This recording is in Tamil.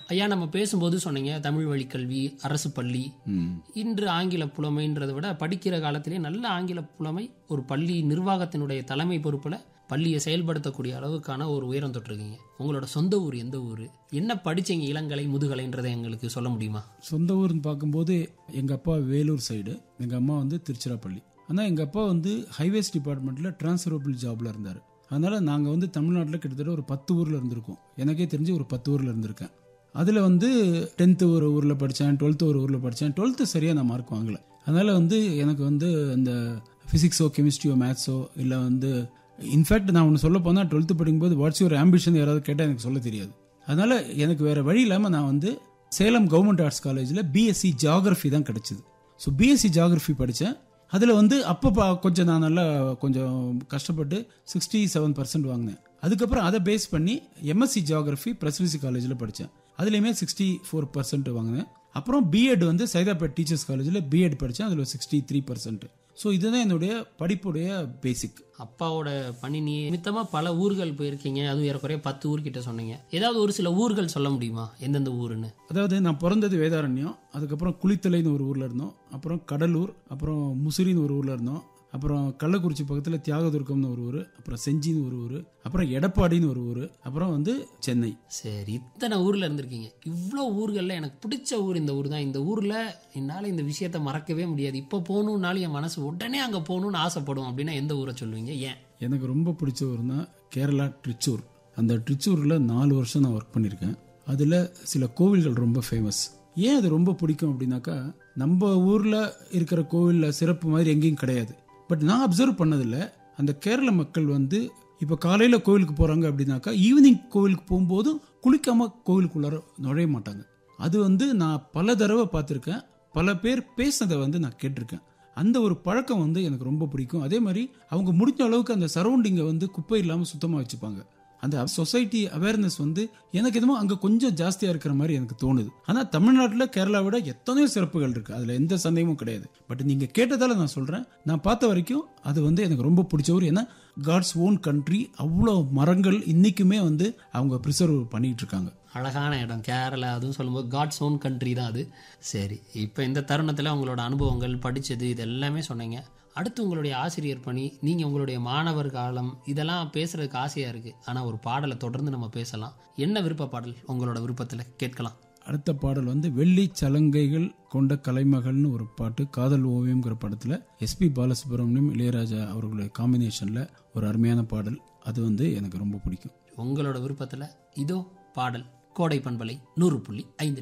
ஐயா நம்ம பேசும்போது சொன்னீங்க தமிழ் வழி கல்வி அரசு பள்ளி ம். இன்று ஆங்கில புலமைன்றதை விட படிக்கிற காலத்திலே நல்ல ஆங்கில புலமை ஒரு பள்ளி நிர்வாகத்தினுடைய தலைமை பொறுப்புல பள்ளியை செயல்படுத்தக்கூடிய அளவுக்கான ஒரு உயரம் தொட்டிருக்கீங்க உங்களோட சொந்த ஊர் எந்த ஊர் என்ன படிச்சீங்க இளங்கலை முதுகலைன்றதை எங்களுக்கு சொல்ல முடியுமா சொந்த ஊர்னு பார்க்கும்போது எங்கள் அப்பா வேலூர் சைடு எங்கள் அம்மா வந்து திருச்சிராப்பள்ளி ஆனால் எங்கள் அப்பா வந்து ஹைவேஸ் டிபார்ட்மெண்ட்டில் டிரான்ஸ்ஃபரபிள் ஜாபில் இருந்தார் அதனால் நாங்கள் வந்து தமிழ்நாட்டில் கிட்டத்தட்ட ஒரு பத்து ஊரில் இருந்திருக்கோம் எனக்கே தெரிஞ்சு ஒரு பத்து ஊரில் இருந்திருக்கேன் அதில் வந்து டென்த்து ஒரு ஊரில் படித்தேன் டுவெல்த்து ஒரு ஊரில் படித்தேன் டுவெல்த்து சரியாக நான் மார்க் வாங்கலை அதனால் வந்து எனக்கு வந்து இந்த ஃபிசிக்ஸோ கெமிஸ்ட்ரியோ மேத்ஸோ இல்லை வந்து இன்ஃபேக்ட் நான் ஒன்று சொல்ல போனால் டுவெல்த்து படிக்கும்போது வாட்ஸ் யுவர் ஆம்பிஷன் யாராவது கேட்டால் எனக்கு சொல்ல தெரியாது அதனால் எனக்கு வேறு வழி இல்லாமல் நான் வந்து சேலம் கவர்மெண்ட் ஆர்ட்ஸ் காலேஜில் பிஎஸ்சி ஜியாகிரஃபி தான் கிடைச்சிது ஸோ பிஎஸ்சி ஜியாகிரஃபி படித்தேன் அதில் வந்து அப்போ பா- கொஞ்சம் நான் நல்லா கொஞ்சம் கஷ்டப்பட்டு சிக்ஸ்டி செவன் பர்சன்ட் வாங்கினேன் அதுக்கப்புறம் அதை பேஸ் பண்ணி எம்எஸ்சி ஜியாகிரஃபி பிரசிடென்சி காலேஜில் படித்தேன் அதுலேயுமே சிக்ஸ்டி ஃபோர் பர்சன்ட் வாங்கினேன் அப்புறம் பிஎட் வந்து சைதாப்பேட் டீச்சர்ஸ் காலேஜில் பிஎட் படித்தேன் அதில் சிக்ஸ்டி த்ரீ பர்சன்ட் ஸோ இதுதான் என்னுடைய படிப்புடைய பேசிக் அப்பாவோட பணி நிமித்தமா பல ஊர்கள் போயிருக்கீங்க அதுவும் ஏறக்குறைய பத்து ஊர்கிட்ட சொன்னீங்க ஏதாவது ஒரு சில ஊர்கள் சொல்ல முடியுமா எந்தெந்த ஊருன்னு அதாவது நான் பிறந்தது வேதாரண்யம் அதுக்கப்புறம் குளித்தலைன்னு ஒரு ஊரில் இருந்தோம் அப்புறம் கடலூர் அப்புறம் முசிறின்னு ஒரு ஊரில் இருந்தோம் அப்புறம் கள்ளக்குறிச்சி பக்கத்தில் தியாகதுர்கம்னு ஒரு ஊர் அப்புறம் செஞ்சின்னு ஒரு ஊர் அப்புறம் எடப்பாடின்னு ஒரு ஊர் அப்புறம் வந்து சென்னை சரி இத்தனை ஊர்ல இருந்திருக்கீங்க இவ்வளோ ஊர்களில் எனக்கு பிடிச்ச ஊர் இந்த ஊர் தான் இந்த ஊர்ல என்னால் இந்த விஷயத்த மறக்கவே முடியாது இப்போ போகணுன்னாலும் என் மனசு உடனே அங்கே போகணும்னு ஆசைப்படும் அப்படின்னா எந்த ஊரை சொல்லுவீங்க ஏன் எனக்கு ரொம்ப பிடிச்ச ஊர்னா கேரளா ட்ரிச்சூர் அந்த ட்ரிச்சூரில் நாலு வருஷம் நான் ஒர்க் பண்ணியிருக்கேன் அதில் சில கோவில்கள் ரொம்ப ஃபேமஸ் ஏன் அது ரொம்ப பிடிக்கும் அப்படின்னாக்கா நம்ம ஊரில் இருக்கிற கோவிலில் சிறப்பு மாதிரி எங்கேயும் கிடையாது பட் நான் அப்சர்வ் பண்ணதில்ல அந்த கேரள மக்கள் வந்து இப்போ காலையில் கோவிலுக்கு போகிறாங்க அப்படின்னாக்கா ஈவினிங் கோவிலுக்கு போகும்போதும் குளிக்காமல் கோவிலுக்குள்ளார நுழைய மாட்டாங்க அது வந்து நான் பல தடவை பார்த்துருக்கேன் பல பேர் பேசுனதை வந்து நான் கேட்டிருக்கேன் அந்த ஒரு பழக்கம் வந்து எனக்கு ரொம்ப பிடிக்கும் அதே மாதிரி அவங்க முடிஞ்ச அளவுக்கு அந்த சரௌண்டிங்கை வந்து குப்பை இல்லாமல் சுத்தமாக வச்சுப்பாங்க அந்த சொசைட்டி அவேர்னஸ் வந்து எனக்கு என்னமோ அங்கே கொஞ்சம் ஜாஸ்தியாக இருக்கிற மாதிரி எனக்கு தோணுது ஆனால் தமிழ்நாட்டில் கேரளா விட எத்தனையோ சிறப்புகள் இருக்குது அதில் எந்த சந்தேகமும் கிடையாது பட் நீங்கள் கேட்டதால நான் சொல்கிறேன் நான் பார்த்த வரைக்கும் அது வந்து எனக்கு ரொம்ப பிடிச்ச ஊர் ஏன்னா காட்ஸ் ஓன் கண்ட்ரி அவ்வளோ மரங்கள் இன்றைக்குமே வந்து அவங்க ப்ரிசர்வ் பண்ணிட்டு இருக்காங்க அழகான இடம் கேரளா அதுவும் சொல்லும்போது காட்ஸ் ஓன் கண்ட்ரி தான் அது சரி இப்போ இந்த தருணத்தில் உங்களோட அனுபவங்கள் படித்தது இது எல்லாமே சொன்னீங்க அடுத்து உங்களுடைய ஆசிரியர் பணி நீங்கள் உங்களுடைய மாணவர் காலம் இதெல்லாம் பேசுறதுக்கு ஆசையாக இருக்குது ஆனால் ஒரு பாடலை தொடர்ந்து நம்ம பேசலாம் என்ன விருப்ப பாடல் உங்களோட விருப்பத்தில் கேட்கலாம் அடுத்த பாடல் வந்து வெள்ளி சலங்கைகள் கொண்ட கலைமகள்னு ஒரு பாட்டு காதல் ஓவியம்ங்கிற படத்தில் எஸ்பி பாலசுப்ரமணியம் இளையராஜா அவர்களுடைய காம்பினேஷனில் ஒரு அருமையான பாடல் அது வந்து எனக்கு ரொம்ப பிடிக்கும் உங்களோட விருப்பத்தில் இதோ பாடல் கோடை பண்பலை நூறு புள்ளி ஐந்து